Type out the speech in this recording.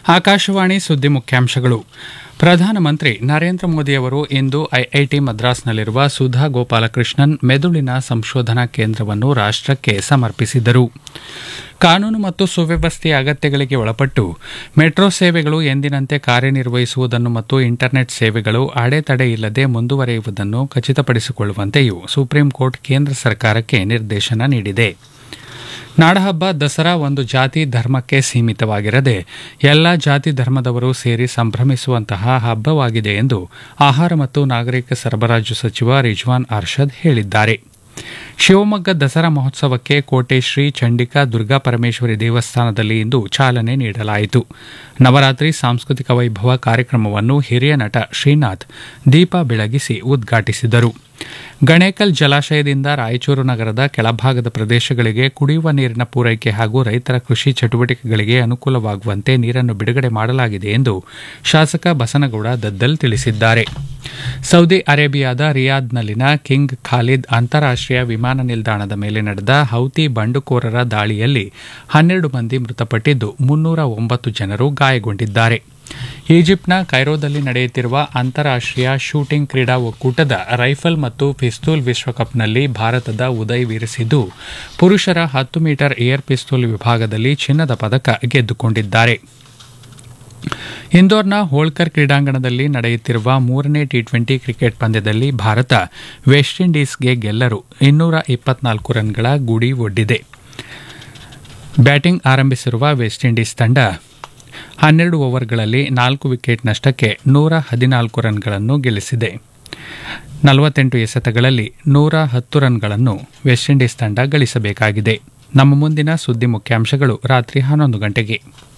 ಆಕಾಶವಾಣಿ ಸುದ್ದಿ ಮುಖ್ಯಾಂಶಗಳು ಪ್ರಧಾನಮಂತ್ರಿ ನರೇಂದ್ರ ಮೋದಿಯವರು ಇಂದು ಐಐಟಿ ಮದ್ರಾಸ್ನಲ್ಲಿರುವ ಸುಧಾ ಗೋಪಾಲಕೃಷ್ಣನ್ ಮೆದುಳಿನ ಸಂಶೋಧನಾ ಕೇಂದ್ರವನ್ನು ರಾಷ್ಟಕ್ಕೆ ಸಮರ್ಪಿಸಿದರು ಕಾನೂನು ಮತ್ತು ಸುವ್ಯವಸ್ಥೆಯ ಅಗತ್ಯಗಳಿಗೆ ಒಳಪಟ್ಟು ಮೆಟ್ರೋ ಸೇವೆಗಳು ಎಂದಿನಂತೆ ಕಾರ್ಯನಿರ್ವಹಿಸುವುದನ್ನು ಮತ್ತು ಇಂಟರ್ನೆಟ್ ಸೇವೆಗಳು ಅಡೆತಡೆ ಇಲ್ಲದೆ ಮುಂದುವರಿಯುವುದನ್ನು ಖಚಿತಪಡಿಸಿಕೊಳ್ಳುವಂತೆಯೂ ಸುಪ್ರೀಂ ಕೋರ್ಟ್ ಕೇಂದ್ರ ಸರ್ಕಾರಕ್ಕೆ ನಿರ್ದೇಶನ ನೀಡಿದೆ ನಾಡಹಬ್ಬ ದಸರಾ ಒಂದು ಜಾತಿ ಧರ್ಮಕ್ಕೆ ಸೀಮಿತವಾಗಿರದೆ ಎಲ್ಲ ಜಾತಿ ಧರ್ಮದವರು ಸೇರಿ ಸಂಭ್ರಮಿಸುವಂತಹ ಹಬ್ಬವಾಗಿದೆ ಎಂದು ಆಹಾರ ಮತ್ತು ನಾಗರಿಕ ಸರಬರಾಜು ಸಚಿವ ರಿಜ್ವಾನ್ ಅರ್ಷದ್ ಹೇಳಿದ್ದಾರೆ ಶಿವಮೊಗ್ಗ ದಸರಾ ಮಹೋತ್ಸವಕ್ಕೆ ಕೋಟೆ ಶ್ರೀ ಚಂಡಿಕಾ ದುರ್ಗಾ ಪರಮೇಶ್ವರಿ ದೇವಸ್ಥಾನದಲ್ಲಿ ಇಂದು ಚಾಲನೆ ನೀಡಲಾಯಿತು ನವರಾತ್ರಿ ಸಾಂಸ್ಕೃತಿಕ ವೈಭವ ಕಾರ್ಯಕ್ರಮವನ್ನು ಹಿರಿಯ ನಟ ಶ್ರೀನಾಥ್ ದೀಪ ಬೆಳಗಿಸಿ ಉದ್ಘಾಟಿಸಿದರು ಗಣೇಕಲ್ ಜಲಾಶಯದಿಂದ ರಾಯಚೂರು ನಗರದ ಕೆಳಭಾಗದ ಪ್ರದೇಶಗಳಿಗೆ ಕುಡಿಯುವ ನೀರಿನ ಪೂರೈಕೆ ಹಾಗೂ ರೈತರ ಕೃಷಿ ಚಟುವಟಿಕೆಗಳಿಗೆ ಅನುಕೂಲವಾಗುವಂತೆ ನೀರನ್ನು ಬಿಡುಗಡೆ ಮಾಡಲಾಗಿದೆ ಎಂದು ಶಾಸಕ ಬಸನಗೌಡ ದದ್ದಲ್ ತಿಳಿಸಿದ್ದಾರೆ ಸೌದಿ ಅರೇಬಿಯಾದ ರಿಯಾದ್ನಲ್ಲಿನ ಕಿಂಗ್ ಖಾಲಿದ್ ಅಂತಾರಾಷ್ಟೀಯ ವಿಮಾನ ನಿಲ್ದಾಣದ ಮೇಲೆ ನಡೆದ ಹೌತಿ ಬಂಡುಕೋರರ ದಾಳಿಯಲ್ಲಿ ಹನ್ನೆರಡು ಮಂದಿ ಮೃತಪಟ್ಟಿದ್ದು ಮುನ್ನೂರ ಒಂಬತ್ತು ಜನರು ಗಾಯಗೊಂಡಿದ್ದಾರೆ ಈಜಿಪ್ಟ್ನ ಕೈರೋದಲ್ಲಿ ನಡೆಯುತ್ತಿರುವ ಅಂತಾರಾಷ್ಟೀಯ ಶೂಟಿಂಗ್ ಕ್ರೀಡಾ ಒಕ್ಕೂಟದ ರೈಫಲ್ ಮತ್ತು ಪಿಸ್ತೂಲ್ ವಿಶ್ವಕಪ್ನಲ್ಲಿ ಭಾರತದ ಉದಯ್ ವೀರಸಿದ್ದು ಪುರುಷರ ಹತ್ತು ಮೀಟರ್ ಏರ್ ಪಿಸ್ತೂಲ್ ವಿಭಾಗದಲ್ಲಿ ಚಿನ್ನದ ಪದಕ ಗೆದ್ದುಕೊಂಡಿದ್ದಾರೆ ಇಂದೋರ್ನ ಹೋಳ್ಕರ್ ಕ್ರೀಡಾಂಗಣದಲ್ಲಿ ನಡೆಯುತ್ತಿರುವ ಮೂರನೇ ಟಿ ಟ್ವೆಂಟಿ ಕ್ರಿಕೆಟ್ ಪಂದ್ಯದಲ್ಲಿ ಭಾರತ ವೆಸ್ಟ್ ಇಂಡೀಸ್ಗೆ ಗೆಲ್ಲರು ಇನ್ನೂರ ಇಪ್ಪತ್ನಾಲ್ಕು ರನ್ಗಳ ಗುಡಿ ಒಡ್ಡಿದೆ ಬ್ಯಾಟಿಂಗ್ ಆರಂಭಿಸಿರುವ ವೆಸ್ಟ್ ಇಂಡೀಸ್ ತಂಡ ಹನ್ನೆರಡು ಓವರ್ಗಳಲ್ಲಿ ನಾಲ್ಕು ವಿಕೆಟ್ ನಷ್ಟಕ್ಕೆ ನೂರ ಹದಿನಾಲ್ಕು ರನ್ಗಳನ್ನು ಗೆಲ್ಲಿಸಿದೆ ನಲವತ್ತೆಂಟು ಎಸೆತಗಳಲ್ಲಿ ನೂರ ಹತ್ತು ರನ್ಗಳನ್ನು ವೆಸ್ಟ್ ಇಂಡೀಸ್ ತಂಡ ಗಳಿಸಬೇಕಾಗಿದೆ ನಮ್ಮ ಮುಂದಿನ ಸುದ್ದಿ ಮುಖ್ಯಾಂಶಗಳು ರಾತ್ರಿ ಹನ್ನೊಂದು ಗಂಟೆಗೆ